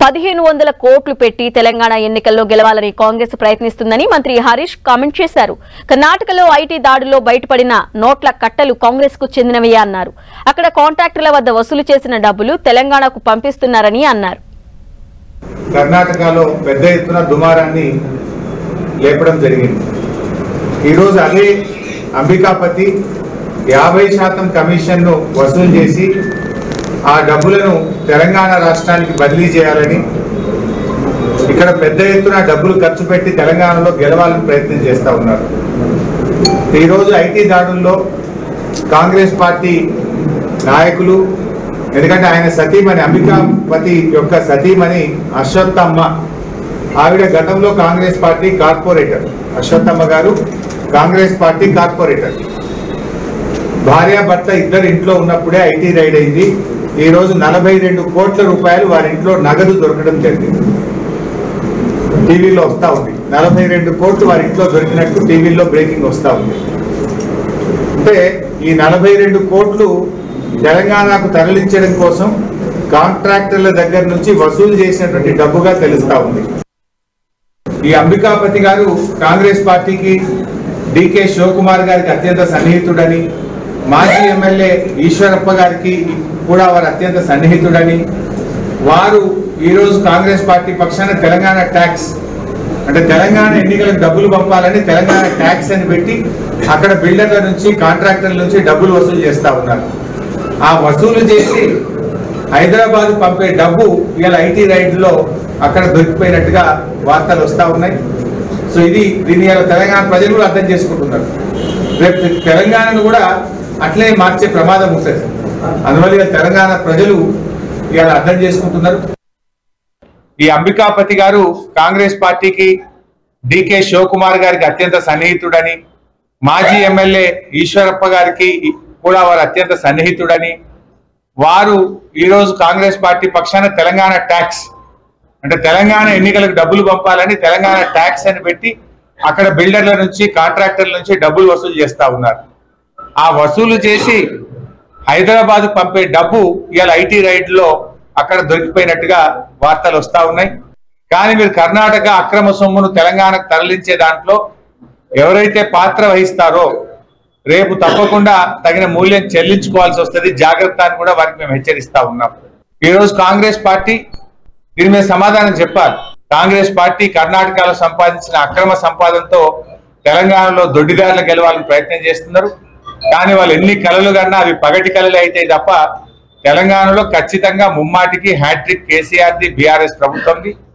పదిహేను వందల కోట్లు పెట్టి తెలంగాణ ఎన్నికల్లో గెలవాలని కాంగ్రెస్ ప్రయత్నిస్తుందని మంత్రి హరీష్ కామెంట్ చేశారు కర్ణాటకలో ఐటీ దాడుల్లో బయటపడిన నోట్ల కట్టలు కాంగ్రెస్ కు చెందినవే అన్నారు అక్కడ కాంట్రాక్టర్ల వద్ద వసూలు చేసిన డబ్బులు తెలంగాణకు పంపిస్తున్నారని అన్నారు కర్ణాటకలో పెద్ద ఎత్తున దుమారాన్ని లేపడం జరిగింది ఈరోజు అదే అంబికాపతి యాభై శాతం కమిషన్ను వసూలు చేసి ఆ డబ్బులను తెలంగాణ రాష్ట్రానికి బదిలీ చేయాలని ఇక్కడ పెద్ద ఎత్తున డబ్బులు ఖర్చు పెట్టి తెలంగాణలో గెలవాలని ప్రయత్నం చేస్తూ ఉన్నారు ఈరోజు ఐటీ దాడుల్లో కాంగ్రెస్ పార్టీ నాయకులు ఎందుకంటే ఆయన సతీమణి అంబికాపతి యొక్క సతీమణి అశ్వత్థమ్మ ఆవిడ గతంలో కాంగ్రెస్ పార్టీ కార్పొరేటర్ అశ్వత్థమ్మ గారు కాంగ్రెస్ పార్టీ కార్పొరేటర్ భార్యాభర్త ఇద్దరు ఇంట్లో ఉన్నప్పుడే ఐటీ రైడ్ అయింది ఈ రోజు నలభై రెండు కోట్ల రూపాయలు వారి ఇంట్లో నగదు దొరకడం జరిగింది టీవీలో వస్తా ఉంది నలభై రెండు కోట్లు వారి ఇంట్లో దొరికినట్టు టీవీలో బ్రేకింగ్ వస్తా ఉంది అంటే ఈ నలభై రెండు కోట్లు తెలంగాణకు తరలించడం కోసం కాంట్రాక్టర్ల దగ్గర నుంచి వసూలు చేసినటువంటి డబ్బుగా తెలుస్తా ఉంది ఈ అంబికాపతి గారు కాంగ్రెస్ పార్టీకి డికే శివకుమార్ గారికి అత్యంత సన్నిహితుడని మాజీ ఎమ్మెల్యే ఈశ్వరప్ప గారికి కూడా వారు అత్యంత సన్నిహితుడని వారు ఈరోజు కాంగ్రెస్ పార్టీ పక్షాన తెలంగాణ ట్యాక్స్ అంటే తెలంగాణ ఎన్నికలకు డబ్బులు పంపాలని తెలంగాణ ట్యాక్స్ అని పెట్టి అక్కడ బిల్డర్ల నుంచి కాంట్రాక్టర్ల నుంచి డబ్బులు వసూలు చేస్తా ఉన్నారు ఆ వసూలు చేసి హైదరాబాద్ పంపే డబ్బు ఇవాళ ఐటీ రైడ్ లో అక్కడ దొరికిపోయినట్టుగా వార్తలు వస్తా ఉన్నాయి సో ఇది దీన్ని ఇవాళ తెలంగాణ ప్రజలు కూడా అర్థం చేసుకుంటున్నారు రేపు తెలంగాణను కూడా అట్లే మార్చే ప్రమాదం ఉంటుంది అందువల్ల ఇవాళ తెలంగాణ ప్రజలు ఇవాళ అర్థం చేసుకుంటున్నారు ఈ అంబికాపతి గారు కాంగ్రెస్ పార్టీకి డికే శివకుమార్ గారికి అత్యంత సన్నిహితుడని మాజీ ఎమ్మెల్యే ఈశ్వరప్ప గారికి కూడా వారు అత్యంత సన్నిహితుడని వారు ఈరోజు కాంగ్రెస్ పార్టీ పక్షాన తెలంగాణ ట్యాక్స్ అంటే తెలంగాణ ఎన్నికలకు డబ్బులు పంపాలని తెలంగాణ ట్యాక్స్ అని పెట్టి అక్కడ బిల్డర్ల నుంచి కాంట్రాక్టర్ల నుంచి డబ్బులు వసూలు చేస్తా ఉన్నారు ఆ వసూలు చేసి హైదరాబాద్ పంపే డబ్బు ఇవాళ ఐటీ రైడ్ లో అక్కడ దొరికిపోయినట్టుగా వార్తలు వస్తా ఉన్నాయి కానీ మీరు కర్ణాటక అక్రమ సొమ్మును తెలంగాణకు తరలించే దాంట్లో ఎవరైతే పాత్ర వహిస్తారో రేపు తప్పకుండా తగిన మూల్యం చెల్లించుకోవాల్సి వస్తుంది జాగ్రత్త అని కూడా వారికి మేము హెచ్చరిస్తా ఉన్నాం ఈ రోజు కాంగ్రెస్ పార్టీ దీని మీద సమాధానం చెప్పాలి కాంగ్రెస్ పార్టీ కర్ణాటకలో సంపాదించిన అక్రమ సంపాదనతో తెలంగాణలో దొడ్డిదారులు గెలవాలని ప్రయత్నం చేస్తున్నారు కానీ వాళ్ళు ఎన్ని కలలు కన్నా అవి పగటి కలలు అయితే తప్ప తెలంగాణలో ఖచ్చితంగా ముమ్మాటికి హ్యాట్రిక్ కేసీఆర్ది బీఆర్ఎస్ ప్రభుత్వంది